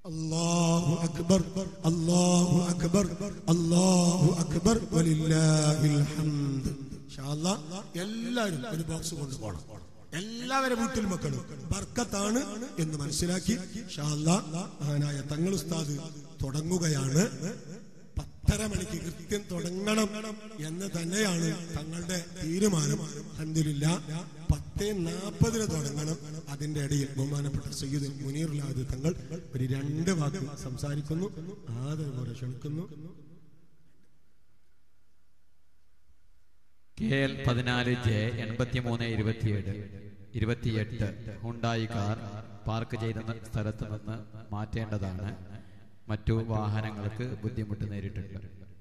അല്ലാഹു അക്ബർ അല്ലാഹു അക്ബർ അല്ലാഹു അക്ബർ വലില്ലാഹിൽ ഹംദ് ഇൻഷാ അല്ലാ എല്ലാവരും ഒരു ബോക്സ് കൊണ്ടുപോകണം എല്ലാവരും വീട്ടിൽ മക്കളും ബർക്കത്താണ് എന്ന് മനസ്സിലാക്കി ഇൻഷാ അല്ലാ മഹാനായ തങ്ങൾ ഉസ്താദ് തുടങ്ങുകയാണ് പത്തര മണിക്ക് കൃത്യം തുടങ്ങണം എന്ന് തന്നെയാണ് തങ്ങളുടെ തീരുമാനം അഹമ്മദില്ല പത്തേ നാൽപ്പതിന് തുടങ്ങണം അതിന്റെ ഇടയിൽ ബഹുമാനപ്പെട്ട സയ്യിദ് മുനീറുലാദ് തങ്ങൾ ഒരു രണ്ട് വാക്ക് സംസാരിക്കുന്നു ആദരവോടെ ക്ഷണിക്കുന്നു കെ എൽ പതിനാല് ജെ എൺപത്തിമൂന്ന് ഇരുപത്തിയേഴ് ഇരുപത്തിയെട്ട് ഹുണ്ടായി കാർ പാർക്ക് ചെയ്ത സ്ഥലത്ത് നിന്ന് മാറ്റേണ്ടതാണ് മറ്റു വാഹനങ്ങൾക്ക് ബുദ്ധിമുട്ട് നേരിട്ടുണ്ട്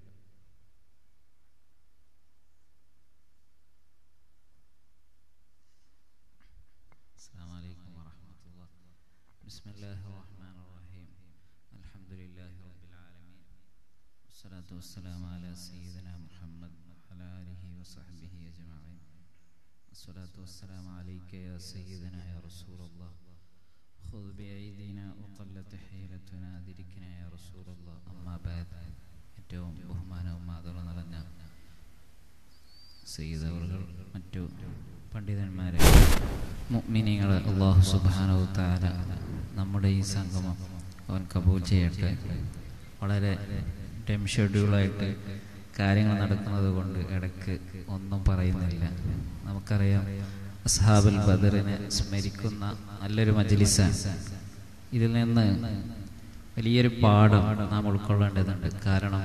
السلام عليكم ورحمة الله بسم الله الرحمن الرحيم الحمد لله رب العالمين والصلاة والسلام على سيدنا محمد وعلى آله وصحبه أجمعين الصلاة والسلام عليك يا سيدنا يا رسول الله خذ بأيدينا وقلت حيلتنا ذلكنا يا رسول الله أما بعد ഏറ്റവും ബഹുമാനവും ആദരവും നിറഞ്ഞ സയ്യിദവറുകൾ മറ്റു പണ്ഡിതന്മാരെ മുഅ്മിനീങ്ങൾ അള്ളാഹു സുബ്ഹാനഹു തആല നമ്മുടെ ഈ സംഗമം അവൻ കബൂൽ ചെയ്യട്ടെ വളരെ ടൈം ഷെഡ്യൂളായിട്ട് കാര്യങ്ങൾ നടക്കുന്നത് കൊണ്ട് ഇടയ്ക്ക് ഒന്നും പറയുന്നില്ല നമുക്കറിയാം അസ്ഹാബുൽ ബദറിനെ സ്മരിക്കുന്ന നല്ലൊരു മജ്ലിസാണ് ഇതിൽ നിന്ന് വലിയൊരു പാഠം നാം ഉൾക്കൊള്ളേണ്ടതുണ്ട് കാരണം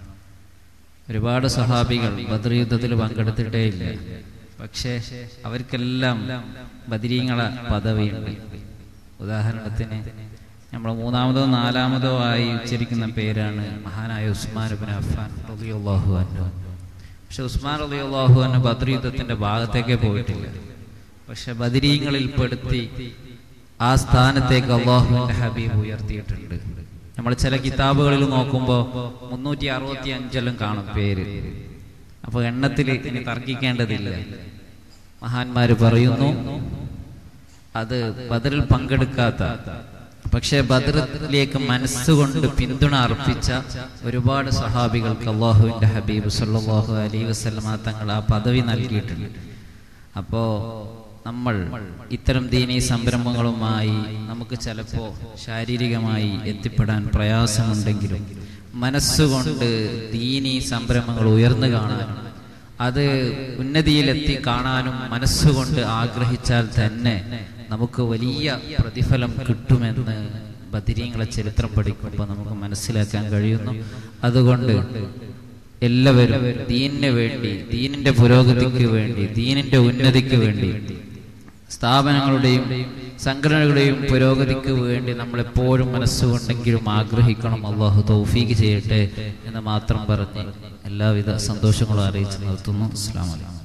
ഒരുപാട് സഹാബികൾ ബദർ യുദ്ധത്തിൽ പങ്കെടുത്തിട്ടേ ഇല്ല പക്ഷേ അവർക്കെല്ലാം ബദരീങ്ങളെ പദവിയുണ്ട് ഉദാഹരണത്തിന് നമ്മൾ മൂന്നാമതോ നാലാമതോ ആയി ഉച്ചരിക്കുന്ന പേരാണ് മഹാനായ ഉസ്മാൻ ബിൻ അഫ്ഫാൻ റളിയല്ലാഹു അൻഹു പക്ഷെ ഉസ്മാൻ റളിയല്ലാഹു അൻഹു ബദർ യുദ്ധത്തിന്റെ ഭാഗത്തേക്കേ പോയിട്ടില്ല പക്ഷെ ബദരീങ്ങളിൽ പെടുത്തി ആ സ്ഥാനത്തേക്ക് അള്ളാഹുവിന്റെ ഹബീബ് ഉയർത്തിയിട്ടുണ്ട് നമ്മൾ ചില കിതാബുകളിൽ നോക്കുമ്പോൾ മുന്നൂറ്റി അറുപത്തി അഞ്ചെല്ലാം കാണും പേര് അപ്പൊ എണ്ണത്തിൽ ഇനി തർക്കിക്കേണ്ടതില്ല മഹാന്മാര് പറയുന്നു അത് ബദറിൽ പങ്കെടുക്കാത്ത പക്ഷേ ബദറിലേക്ക് മനസ്സുകൊണ്ട് പിന്തുണ അർപ്പിച്ച ഒരുപാട് സഹാബികൾക്ക് അള്ളാഹുവിന്റെ ഹബീബ് സല്ലല്ലാഹു അലൈഹി വസല്ലമ തങ്ങൾ ആ പദവി നൽകിയിട്ടുണ്ട് അപ്പോ നമ്മൾ ഇത്തരം ദീനീ സംരംഭങ്ങളുമായി നമുക്ക് ചിലപ്പോൾ ശാരീരികമായി എത്തിപ്പെടാൻ പ്രയാസമുണ്ടെങ്കിലും മനസ്സുകൊണ്ട് ദീനീ സംരംഭങ്ങൾ ഉയർന്നു കാണാനും അത് ഉന്നതിയിലെത്തി കാണാനും മനസ്സുകൊണ്ട് ആഗ്രഹിച്ചാൽ തന്നെ നമുക്ക് വലിയ പ്രതിഫലം കിട്ടുമെന്ന് ബദിരീങ്ങളെ ചരിത്രം പഠിക്കുമ്പോൾ നമുക്ക് മനസ്സിലാക്കാൻ കഴിയുന്നു അതുകൊണ്ട് എല്ലാവരും ദീനിന് വേണ്ടി ദീനിന്റെ പുരോഗതിക്ക് വേണ്ടി ദീനിന്റെ ഉന്നതിക്ക് വേണ്ടി സ്ഥാപനങ്ങളുടെയും സംഘടനകളുടെയും പുരോഗതിക്ക് വേണ്ടി നമ്മൾ എപ്പോഴും മനസ്സുകൊണ്ടെങ്കിലും ആഗ്രഹിക്കണം അള്ളാഹു തൗഫീക്ക് ചെയ്യട്ടെ എന്ന് മാത്രം പറഞ്ഞ് എല്ലാവിധ സന്തോഷങ്ങളും അറിയിച്ച് നിർത്തുന്നു അസ്സാം വലൈക്കും